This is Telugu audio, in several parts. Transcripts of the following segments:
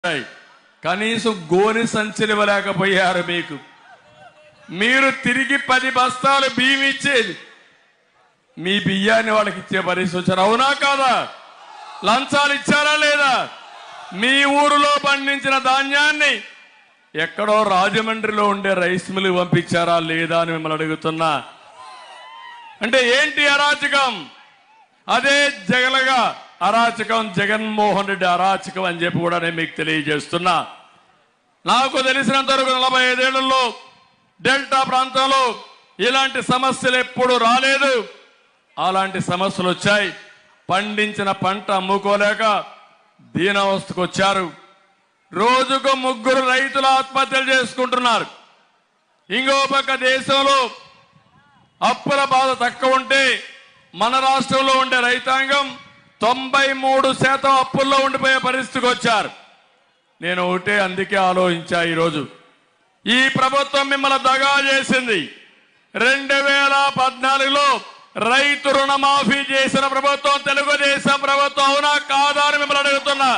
ఉన్నాయి. కనీసం గోని సంచనివ్వలేకపోయారు మీకు మీరు తిరిగి పది బస్తాలు బియ్యం ఇచ్చేది మీ బియ్యాన్ని వాళ్ళకి ఇచ్చే పరిస్థితి వచ్చారు అవునా కాదా లంచాలు ఇచ్చారా లేదా మీ ఊరిలో పండించిన ధాన్యాన్ని ఎక్కడో రాజమండ్రిలో ఉండే రైస్ మిల్ పంపించారా లేదా అని మిమ్మల్ని అడుగుతున్నా అంటే ఏంటి అరాచకం అదే జగలగా అరాచకం జగన్మోహన్ రెడ్డి అరాచకం అని చెప్పి కూడా నేను మీకు తెలియజేస్తున్నా నాకు తెలిసినంత వరకు నలభై ఐదేళ్లలో డెల్టా ప్రాంతంలో ఇలాంటి సమస్యలు ఎప్పుడు రాలేదు అలాంటి సమస్యలు వచ్చాయి పండించిన పంట అమ్ముకోలేక దీనావస్థకు వచ్చారు రోజుకు ముగ్గురు రైతులు ఆత్మహత్యలు చేసుకుంటున్నారు ఇంకో పక్క దేశంలో అప్పుల బాధ తక్కువ ఉంటే మన రాష్ట్రంలో ఉండే రైతాంగం తొంభై మూడు శాతం అప్పుల్లో ఉండిపోయే పరిస్థితికి వచ్చారు నేను ఒకటే అందుకే ఆలోచించా ఈరోజు ఈ ప్రభుత్వం మిమ్మల్ని దగా చేసింది రెండు వేల పద్నాలుగులో రైతు రుణమాఫీ చేసిన ప్రభుత్వం తెలుగుదేశం ప్రభుత్వం అవునా కాదా అని మిమ్మల్ని అడుగుతున్నా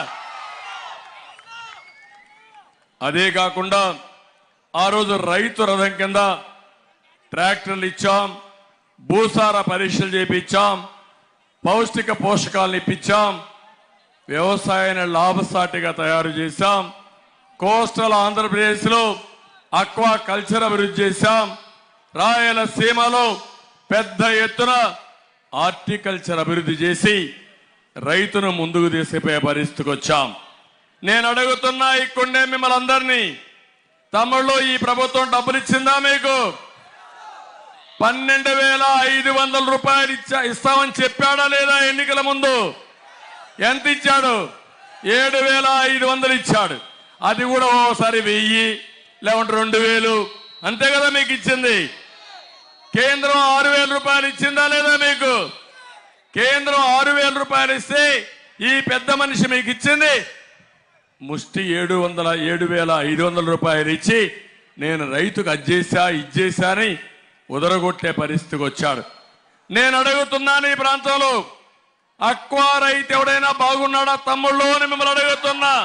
అదే కాకుండా ఆ రోజు రైతు రథం కింద ట్రాక్టర్లు ఇచ్చాం భూసార పరీక్షలు చేపించాం పౌష్టిక పోషకాలను ఇప్పించాం వ్యవసాయాన్ని లాభసాటిగా తయారు చేశాం కోస్టల్ ఆంధ్రప్రదేశ్లో అక్వా కల్చర్ అభివృద్ధి చేశాం రాయలసీమలో పెద్ద ఎత్తున హార్టికల్చర్ అభివృద్ధి చేసి రైతును ముందుకు తీసుకుపోయే పరిస్థితికి వచ్చాం నేను అడుగుతున్నా ఇక్కడే మిమ్మల్ని అందరినీ తమ్ముళ్ళు ఈ ప్రభుత్వం డబ్బులు ఇచ్చిందా మీకు పన్నెండు వేల ఐదు వందల రూపాయలు ఇచ్చా ఇస్తామని చెప్పాడా లేదా ఎన్నికల ముందు ఎంత ఇచ్చాడు ఏడు వేల ఐదు వందలు ఇచ్చాడు అది కూడా ఓసారి వెయ్యి లేకుంటే రెండు వేలు అంతే కదా మీకు ఇచ్చింది కేంద్రం ఆరు వేల రూపాయలు ఇచ్చిందా లేదా మీకు కేంద్రం ఆరు వేల రూపాయలు ఇస్తే ఈ పెద్ద మనిషి మీకు ఇచ్చింది ముష్టి ఏడు వందల ఏడు వేల ఐదు వందల రూపాయలు ఇచ్చి నేను రైతుకు అజ్జేసా ఇచ్చేసా అని ఉదరగొట్టే పరిస్థితికి వచ్చాడు నేను అడుగుతున్నాను ఈ ప్రాంతంలో అక్వా రైతు ఎవడైనా బాగున్నాడా తమ్ముళ్ళు అని మిమ్మల్ని అడుగుతున్నా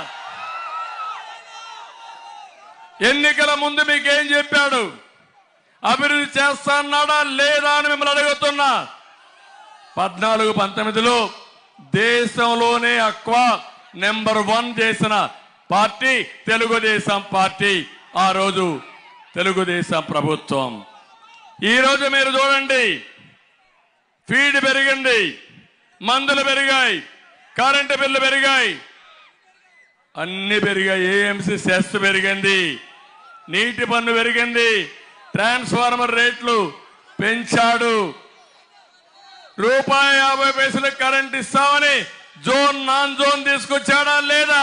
ఎన్నికల ముందు మీకేం చెప్పాడు అభివృద్ధి చేస్తాన్నాడా లేదా అని మిమ్మల్ని అడుగుతున్నా పద్నాలుగు పంతొమ్మిదిలో దేశంలోనే అక్వా నెంబర్ వన్ చేసిన పార్టీ తెలుగుదేశం పార్టీ ఆ రోజు తెలుగుదేశం ప్రభుత్వం ఈ రోజు మీరు చూడండి ఫీడ్ పెరిగింది మందులు పెరిగాయి కరెంటు బిల్లు పెరిగాయి అన్ని పెరిగాయి ఏఎంసీ సెస్ పెరిగింది నీటి పన్ను పెరిగింది ట్రాన్స్ఫార్మర్ రేట్లు పెంచాడు రూపాయి యాభై పైసలకు కరెంట్ ఇస్తామని జోన్ నాన్ జోన్ తీసుకొచ్చాడా లేదా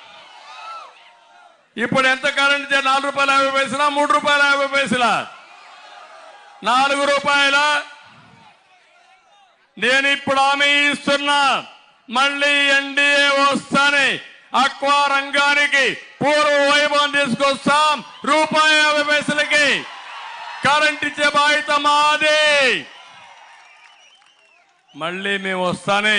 ఇప్పుడు ఎంత కరెంట్ ఇచ్చా? నాలుగు రూపాయల యాభై పైసలా మూడు రూపాయల యాభై పైసలా నాలుగు రూపాయల నేను ఇప్పుడు హామీ ఇస్తున్నా మళ్ళీ ఎన్డీఏ వస్తానే అక్వా రంగానికి పూర్వ వైభవం తీసుకొస్తాం రూపాయి యాభై పైసలకి కరెంట్ ఇచ్చే బాధ్యత మాది మళ్ళీ మేము వస్తానే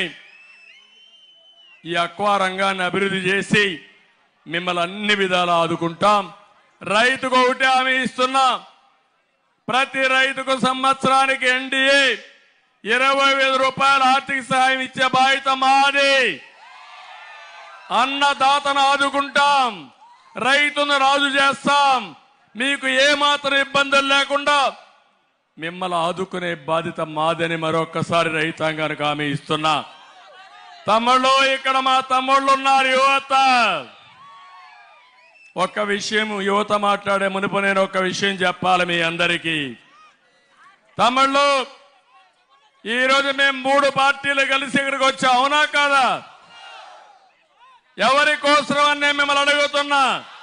ఈ అక్వా రంగాన్ని అభివృద్ధి చేసి మిమ్మల్ని అన్ని విధాలా ఆదుకుంటాం రైతుకు ఒకటి హామీ ఇస్తున్నా ప్రతి రైతుకు సంవత్సరానికి ఎన్డీఏ ఇరవై వేల రూపాయల ఆర్థిక సహాయం ఇచ్చే బాధ్యత మాది అన్నదాతను ఆదుకుంటాం రైతును రాజు చేస్తాం మీకు ఏ మాత్రం ఇబ్బందులు లేకుండా మిమ్మల్ని ఆదుకునే బాధ్యత మాదని మరొక్కసారి రైతాంగానికి హామీ ఇస్తున్నా తమ్ముళ్ళు ఇక్కడ మా తమ్ముళ్ళు ఉన్నారు యువత ఒక్క విషయం యువత మాట్లాడే మునుపు నేను ఒక విషయం చెప్పాలి మీ అందరికీ తమ్ముళ్ళు ఈరోజు మేము మూడు పార్టీలు కలిసి ఇక్కడికి వచ్చాం అవునా కాదా ఎవరి కోసం అని నేను మిమ్మల్ని అడుగుతున్నా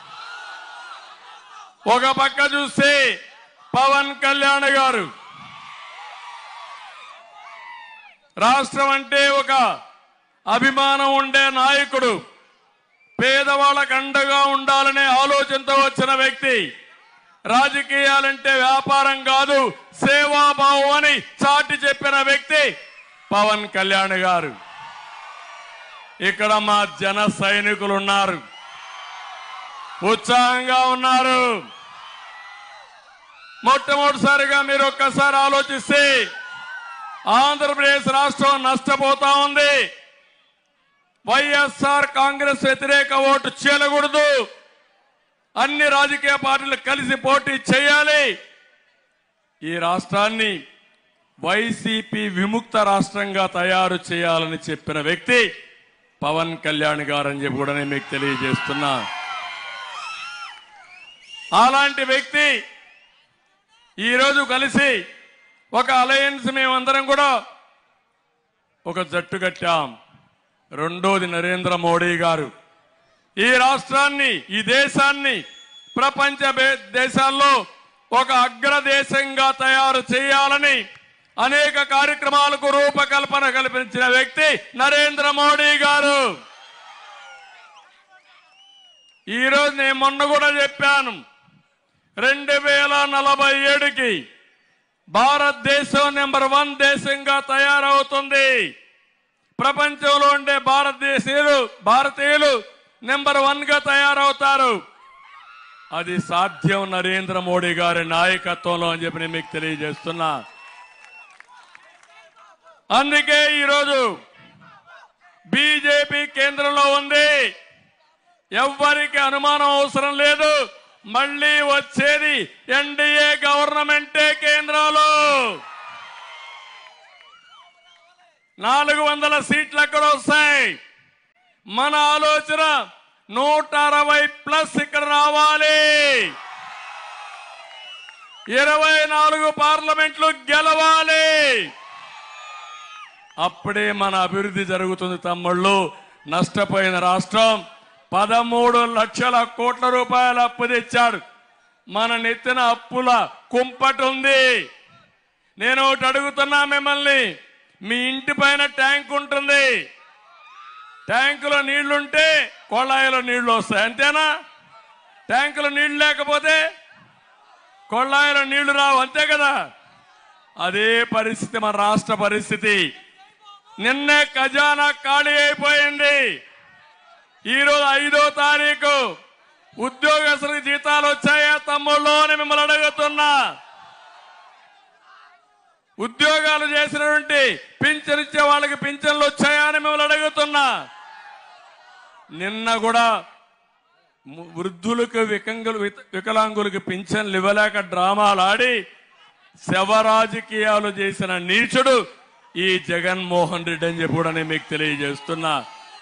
ఒక పక్క చూస్తే పవన్ కళ్యాణ్ గారు రాష్ట్రం అంటే ఒక అభిమానం ఉండే నాయకుడు పేదవాళ్ళకు అండగా ఉండాలనే ఆలోచనతో వచ్చిన వ్యక్తి రాజకీయాలంటే వ్యాపారం కాదు సేవాభావం అని చాటి చెప్పిన వ్యక్తి పవన్ కళ్యాణ్ గారు ఇక్కడ మా జన సైనికులు ఉన్నారు ఉత్సాహంగా ఉన్నారు మొట్టమొదటిసారిగా మీరు ఒక్కసారి ఆలోచిస్తే ఆంధ్రప్రదేశ్ రాష్ట్రం నష్టపోతా ఉంది వైఎస్ఆర్ కాంగ్రెస్ వ్యతిరేక ఓటు చేయకూడదు అన్ని రాజకీయ పార్టీలు కలిసి పోటీ చేయాలి ఈ రాష్ట్రాన్ని వైసీపీ విముక్త రాష్ట్రంగా తయారు చేయాలని చెప్పిన వ్యక్తి పవన్ కళ్యాణ్ గారు అని చెప్పి కూడా నేను మీకు తెలియజేస్తున్నా అలాంటి వ్యక్తి ఈరోజు కలిసి ఒక అలయన్స్ మేమందరం కూడా ఒక జట్టు కట్టాం రెండోది నరేంద్ర మోడీ గారు ఈ రాష్ట్రాన్ని ఈ దేశాన్ని ప్రపంచ బే- దేశాల్లో ఒక అగ్ర దేశంగా తయారు చేయాలని అనేక కార్యక్రమాలకు రూపకల్పన కల్పించిన వ్యక్తి నరేంద్ర మోడీ గారు ఈరోజు నేను మొన్న కూడా చెప్పాను రెండు వేల నలభై ఏడుకి భారతదేశం నెంబర్ వన్ దేశంగా తయారవుతుంది ప్రపంచంలో ఉండే భారతదేశీయులు భారతీయులు నెంబర్ వన్ గా తయారవుతారు అది సాధ్యం నరేంద్ర మోడీ గారి నాయకత్వంలో అని చెప్పి నేను మీకు తెలియజేస్తున్నా అందుకే ఈరోజు బీజేపీ కేంద్రంలో ఉంది ఎవ్వరికి అనుమానం అవసరం లేదు మళ్ళీ వచ్చేది ఎన్డీఏ గవర్నమెంటే కేంద్రంలో నాలుగు వందల సీట్లు ఎక్కడ వస్తాయి మన ఆలోచన నూట అరవై ప్లస్ ఇక్కడ రావాలి ఇరవై నాలుగు పార్లమెంట్లు గెలవాలి అప్పుడే మన అభివృద్ధి జరుగుతుంది తమ్ముళ్ళు నష్టపోయిన రాష్ట్రం పదమూడు లక్షల కోట్ల రూపాయల అప్పు తెచ్చాడు మన నెత్తిన అప్పుల కుంపటి ఉంది నేను ఒకటి అడుగుతున్నా మిమ్మల్ని మీ ఇంటి పైన ట్యాంక్ ఉంటుంది ట్యాంకులో నీళ్లుంటే కొళాయిలో నీళ్లు వస్తాయి అంతేనా ట్యాంకులో నీళ్లు లేకపోతే కొళాయిలో నీళ్లు రావు అంతే కదా అదే పరిస్థితి మన రాష్ట్ర పరిస్థితి నిన్నే ఖజానా ఖాళీ అయిపోయింది ఈరోజు ఐదో తారీఖు ఉద్యోగస్తులకు జీతాలు వచ్చాయా తమ్ముళ్ళు అని మిమ్మల్ని అడుగుతున్నా ఉద్యోగాలు చేసినటువంటి పింఛన్ ఇచ్చే వాళ్ళకి పింఛన్లు వచ్చాయా అని మిమ్మల్ని అడుగుతున్నా నిన్న కూడా ము- వృద్ధులకు వికంగులు విత- వికలాంగులకు పింఛన్లు ఇవ్వలేక డ్రామాలు ఆడి శవ రాజకీయాలు చేసిన నీచుడు ఈ జగన్మోహన్ రెడ్డి అని చెప్పి కూడా నేను మీకు తెలియజేస్తున్నా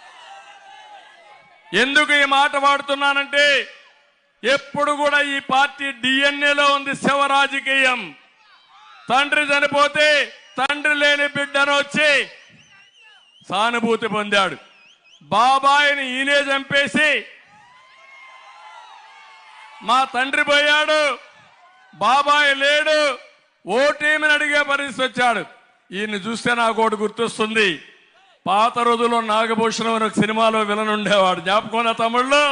ఎందుకు ఈ మాట వాడుతున్నానంటే ఎప్పుడు కూడా ఈ పార్టీ డిఎన్ఏలో ఉంది శవ రాజకీయం తండ్రి చనిపోతే తండ్రి లేని బిడ్డను వచ్చి సానుభూతి పొందాడు బాబాయిని ఈయనే చంపేసి మా తండ్రి పోయాడు బాబాయ్ లేడు ఓటేమని అడిగే పరిస్థితి వచ్చాడు ఈయన్ని చూస్తే నాకు ఒకటి గుర్తొస్తుంది పాత రోజుల్లో నాగభూషణం అని ఒక సినిమాలో విలన్ ఉండేవాడు జ్ఞాపకం తమిళ్లో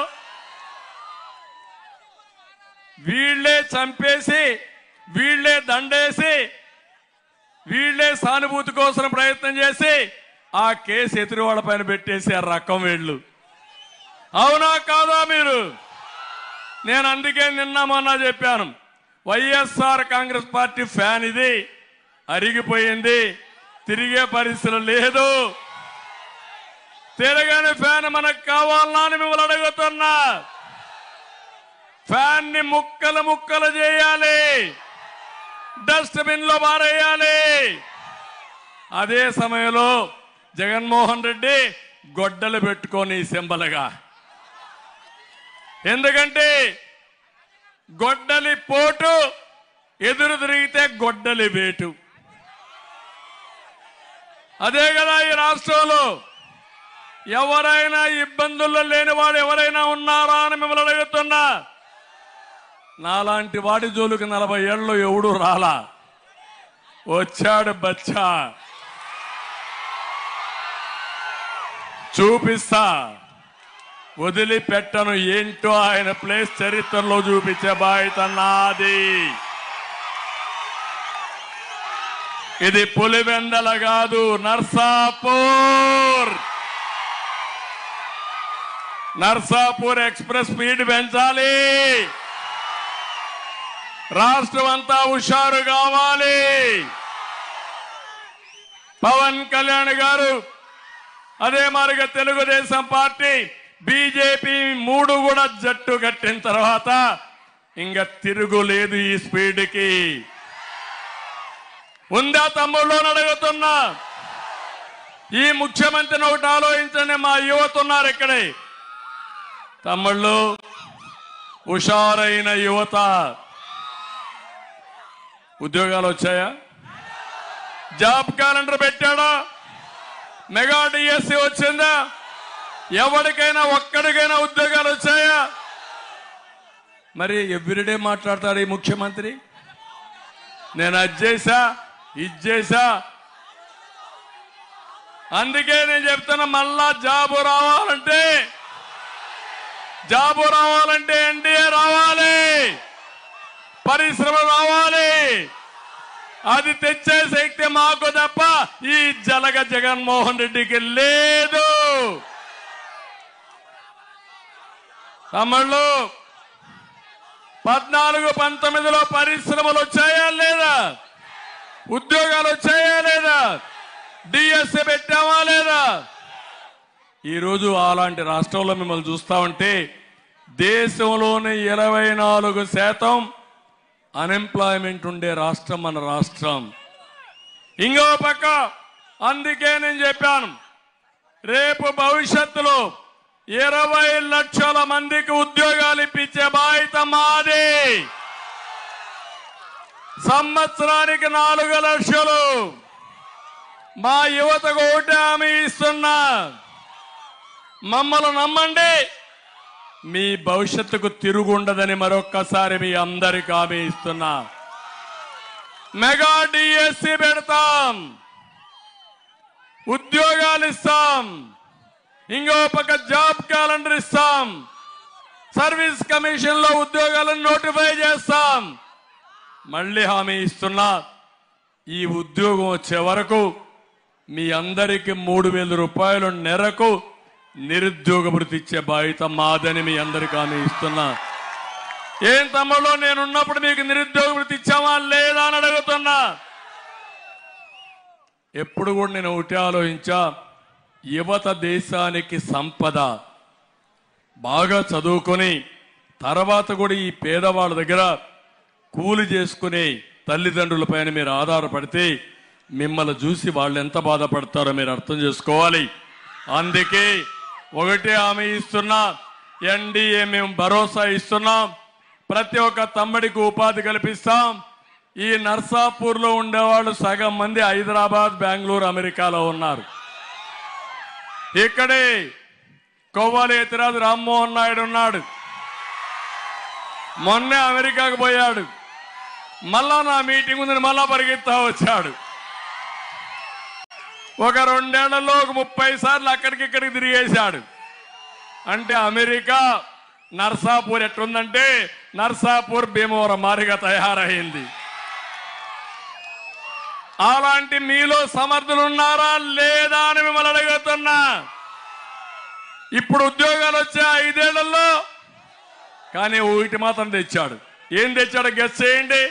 వీళ్ళే చంపేసి వీళ్ళే దండేసి వీళ్ళే సానుభూతి కోసం ప్రయత్నం చేసి ఆ కేసు ఎదురు వాళ్ళ పైన పెట్టేసి ఆ రకం వీళ్ళు అవునా కాదా మీరు నేను అందుకే నిన్న మొన్న చెప్పాను వైఎస్ఆర్ కాంగ్రెస్ పార్టీ ఫ్యాన్ ఇది అరిగిపోయింది తిరిగే పరిస్థితులు లేదు తిరగని ఫ్యాన్ మనకు కావాలన్నా అని మిమ్మల్ని అడుగుతున్నా ఫ్యాన్ ని ముక్కలు ముక్కలు చేయాలి డస్ట్బిన్ లో పారేయాలి అదే సమయంలో జగన్మోహన్ రెడ్డి గొడ్డలు పెట్టుకొని సింబలుగా ఎందుకంటే గొడ్డలి పోటు ఎదురు తిరిగితే గొడ్డలి వేటు అదే కదా ఈ రాష్ట్రంలో ఎవరైనా ఇబ్బందుల్లో లేని వాడు ఎవరైనా ఉన్నారా అని మిమ్మల్ని అడుగుతున్నా నాలాంటి వాడి జోలికి నలభై ఏళ్ళు ఎవడు రాలా వచ్చాడు బచ్చా చూపిస్తా వదిలిపెట్టను ఏంటో ఆయన ప్లేస్ చరిత్రలో చూపించే బాధ్యత నాది ఇది పులివెందల కాదు నర్సాపూర్ నర్సాపూర్ ఎక్స్ప్రెస్ స్పీడ్ పెంచాలి రాష్ట్రం అంతా హుషారు కావాలి పవన్ కళ్యాణ్ గారు అదే మాదిరిగా తెలుగుదేశం పార్టీ బీజేపీ మూడు కూడా జట్టు కట్టిన తర్వాత ఇంకా తిరుగులేదు ఈ స్పీడ్కి ఉందా తమ్ముళ్ళు అని అడుగుతున్నా ఈ ముఖ్యమంత్రిని ఒకటి ఆలోచించండి మా యువత ఉన్నారు ఇక్కడే తమ్ముళ్ళు హుషారైన యువత ఉద్యోగాలు వచ్చాయా జాబ్ క్యాలెండర్ పెట్టాడా మెగా డిఎస్సి వచ్చిందా ఎవరికైనా ఒక్కడికైనా ఉద్యోగాలు వచ్చాయా మరి ఎవ్రీడే మాట్లాడతాడు ఈ ముఖ్యమంత్రి నేను అది చేశా ఇది చేశా అందుకే నేను చెప్తున్నా మళ్ళా జాబు రావాలంటే జాబు రావాలంటే ఎన్డీఏ రావాలి పరిశ్రమ రావాలి అది తెచ్చే శక్తి మాకు తప్ప ఈ జలగ జగన్మోహన్ రెడ్డికి లేదు తమ్ముళ్ళు పద్నాలుగు పంతొమ్మిదిలో పరిశ్రమలు వచ్చాయా లేదా ఉద్యోగాలు వచ్చాయా లేదా డిఎస్సి పెట్టామా లేదా ఈరోజు అలాంటి రాష్ట్రంలో మిమ్మల్ని చూస్తా ఉంటే దేశంలోని ఇరవై నాలుగు శాతం అన్ఎంప్లాయ్మెంట్ ఉండే రాష్ట్రం మన రాష్ట్రం ఇంకో పక్క అందుకే నేను చెప్పాను రేపు భవిష్యత్తులో ఇరవై లక్షల మందికి ఉద్యోగాలు ఇప్పించే బాధ్యత మాది సంవత్సరానికి నాలుగు లక్షలు మా యువతకు ఒకటి హామీ ఇస్తున్నా మమ్మల్ని నమ్మండి మీ భవిష్యత్తుకు తిరుగుండదని మరొక్కసారి మీ అందరికి హామీ ఇస్తున్నా మెగా డిఎస్సి పెడతాం ఉద్యోగాలు ఇస్తాం ఇంకో పక్క జాబ్ క్యాలెండర్ ఇస్తాం సర్వీస్ కమిషన్ లో ఉద్యోగాలను నోటిఫై చేస్తాం మళ్ళీ హామీ ఇస్తున్నా ఈ ఉద్యోగం వచ్చే వరకు మీ అందరికి మూడు వేల రూపాయలు నెరకు నిరుద్యోగ భృతి ఇచ్చే బాధ్యత మాదని మీ అందరికి హామీ ఇస్తున్నా ఏం తమ్ముళ్ళు నేను ఉన్నప్పుడు మీకు నిరుద్యోగ భృతి ఇచ్చామా లేదా అని అడుగుతున్నా ఎప్పుడు కూడా నేను ఒకటి ఆలోచించా యువత దేశానికి సంపద బాగా చదువుకొని తర్వాత కూడా ఈ పేదవాళ్ళ దగ్గర కూలి చేసుకునే తల్లిదండ్రుల పైన మీరు ఆధారపడితే మిమ్మల్ని చూసి వాళ్ళు ఎంత బాధపడతారో మీరు అర్థం చేసుకోవాలి అందుకే ఒకటే హామీ ఇస్తున్నా ఎన్డీఏ మేము భరోసా ఇస్తున్నాం ప్రతి ఒక్క తమ్ముడికి ఉపాధి కల్పిస్తాం ఈ నర్సాపూర్లో ఉండేవాళ్ళు సగం మంది హైదరాబాద్ బెంగళూరు అమెరికాలో ఉన్నారు ఇక్కడే కొవ్వాలి ఎతిరాజు రామ్మోహన్ నాయుడు ఉన్నాడు మొన్నే అమెరికాకు పోయాడు మళ్ళా నా మీటింగ్ ఉందని మళ్ళా పరిగెత్తా వచ్చాడు ఒక రెండేళ్లలో ఒక ముప్పై సార్లు అక్కడికి ఇక్కడికి తిరిగేశాడు అంటే అమెరికా నర్సాపూర్ ఎట్లుందంటే నర్సాపూర్ భీమవరం మారిగా తయారైంది అలాంటి మీలో సమర్థులు ఉన్నారా లేదా అని మిమ్మల్ని అడుగుతున్నా ఇప్పుడు ఉద్యోగాలు వచ్చే ఐదేళ్లలో కానీ ఒకటి మాత్రం తెచ్చాడు ఏం తెచ్చాడు గెస్ చేయండి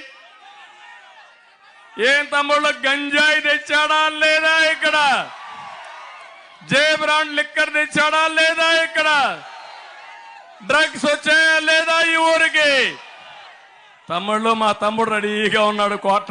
ఏం తమ్ముళ్ళు గంజాయి తెచ్చాడా లేదా ఇక్కడ జే బ్రాండ్ లిక్కర్ తెచ్చాడా లేదా ఇక్కడ డ్రగ్స్ వచ్చాయా లేదా ఈ ఊరికి తమ్ముళ్ళు మా తమ్ముడు రెడీగా ఉన్నాడు కోట